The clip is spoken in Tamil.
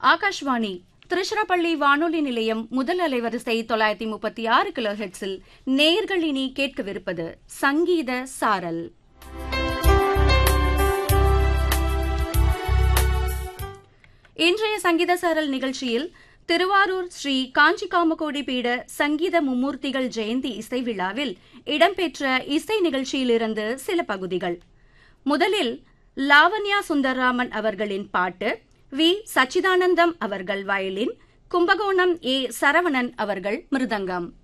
ஆகாஷ்வாணி திருச்சிராப்பள்ளி வானொலி நிலையம் முதல் அலைவரிசை தொள்ளாயிரத்தி முப்பத்தி ஆறு கிலோ ஹெட்ஸில் நேர்கள் இனி கேட்கவிருப்பது சங்கீத சாரல் இன்றைய சங்கீத சாரல் நிகழ்ச்சியில் திருவாரூர் ஸ்ரீ காஞ்சி காமகோடி பீட சங்கீத மும்மூர்த்திகள் ஜெயந்தி இசை விழாவில் இடம்பெற்ற இசை நிகழ்ச்சியிலிருந்து சில பகுதிகள் முதலில் லாவண்யா சுந்தர்ராமன் அவர்களின் பாட்டு வி சச்சிதானந்தம் அவர்கள் வயலின் கும்பகோணம் ஏ சரவணன் அவர்கள் மிருதங்கம்